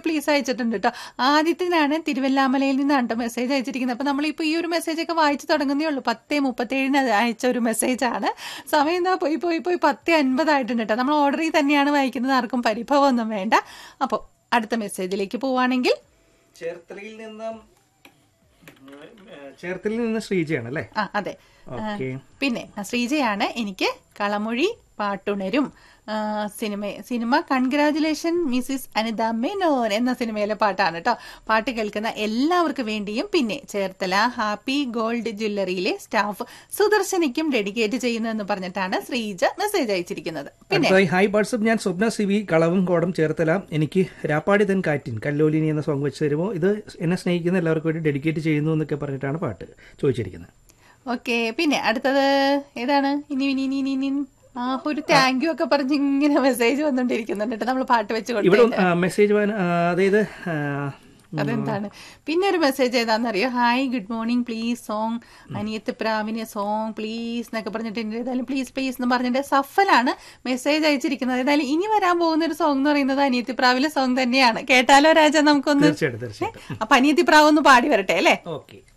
please അയച്ചിട്ടുണ്ട് കേട്ടോ ആദ്യത്തിനാണ് തിരുവല്ലാമലയിൽ നിന്നാണ് കേട്ടോ മെസ്സേജ് അയച്ചിരിക്കുന്നത് അപ്പൊ നമ്മളിപ്പോ ഈ ഒരു മെസ്സേജ് ഒക്കെ വായിച്ചു തുടങ്ങുന്നേ ഉള്ളൂ പത്തേ മുപ്പത്തേഴിന് അയച്ച ഒരു മെസ്സേജ് ആണ് സമയം എന്താ പോയി പോയി പോയി പത്തേ അൻപതായിട്ടുണ്ട് കേട്ടോ നമ്മൾ ഓർഡറിൽ തന്നെയാണ് വായിക്കുന്നത് ആർക്കും പരിഭവമൊന്നും വേണ്ട അപ്പോൾ അടുത്ത മെസ്സേജിലേക്ക് പോവാണെങ്കിൽ ചേർത്തലയിൽ നിന്ന് ചേർത്തലയിൽ നിന്ന് ശ്രീജയാണ് അല്ലേ ആ അതെ ഓക്കെ പിന്നെ ശ്രീജയാണ് എനിക്ക് കളമൊഴി പാട്ടുണരും ആ, സിനിമ സിനിമ കൺഗ്രാചുലേഷൻ മിസ്സിസ് അനിത മേനോൻ എന്ന സിനിമയിലെ പാട്ടാണ് കേട്ടോ പാട്ട് കേൾക്കുന്ന എല്ലാവർക്കും വേണ്ടിയും പിന്നെ ചേർത്തല ഹാപ്പി ഗോൾഡ് ജ്വല്ലറിയിലെ സ്റ്റാഫ് സുദർശനിക്കും ഡെഡിക്കേറ്റ് ചെയ്യുന്നതെന്ന് പറഞ്ഞിട്ടാണ് ശ്രീജ മെസ്സേജ് അയച്ചിരിക്കുന്നത് പിന്നെ അടുത്തതായി ഹായ് വാട്സപ്പ് ഞാൻ സ്വപ്ന സി വി കളവും കോടം ചേർത്തല എനിക്ക് രാപ്പാടി തൻ കാറ്റിൻ കല്ലോലിനി എന്ന സോങ് വെച്ച് തരുമോ ഇത് എന്നെ സ്നേഹിക്കുന്ന എല്ലാവർക്കും വേണ്ടി ഡെഡിക്കേറ്റ് ചെയ്യുന്നു എന്നൊക്കെ പറഞ്ഞിട്ടാണ് പാട്ട് ചോദിച്ചിരിക്കുന്നത് ഓക്കെ പിന്നെ അടുത്തത് ഏതാണ് ഇനി ഇനി ഇനി ഇനി ഇനി ആ ഒരു താങ്ക് യു ഒക്കെ പറഞ്ഞ് ഇങ്ങനെ മെസ്സേജ് വന്നോണ്ടിരിക്കുന്നുണ്ട് കേട്ടോ നമ്മൾ പാട്ട് വെച്ച് ഇവിടെ കൊടുത്തു മെസ്സേജ് അതായത് ആ, അതെന്താണ് പിന്നെ ഒരു മെസ്സേജ് ഏതാണെന്നറിയോ hi good morning please song അനിയത്ത് പ്രാവിനെ സോങ് പ്ലീസ് എന്നൊക്കെ പറഞ്ഞിട്ട് എൻ്റെ ഏതായാലും പ്ലീസ് പ്ലീസ് എന്ന് പറഞ്ഞിട്ട് സഫലാണ് മെസ്സേജ് അയച്ചിരിക്കുന്നത് ഏതായാലും ഇനി വരാൻ പോകുന്ന ഒരു സോങ് എന്ന് പറയുന്നത് അനിയത്തി പ്രാവിലെ സോങ് തന്നെയാണ് കേട്ടാലോ രാജ നമുക്കൊന്ന് തീർച്ചയായിട്ടും തീർച്ചയായിട്ടും അപ്പൊ അനിയത്തി പ്രാവ് ഒന്ന് പാടി വരട്ടെ അല്ലേ ഓക്കെ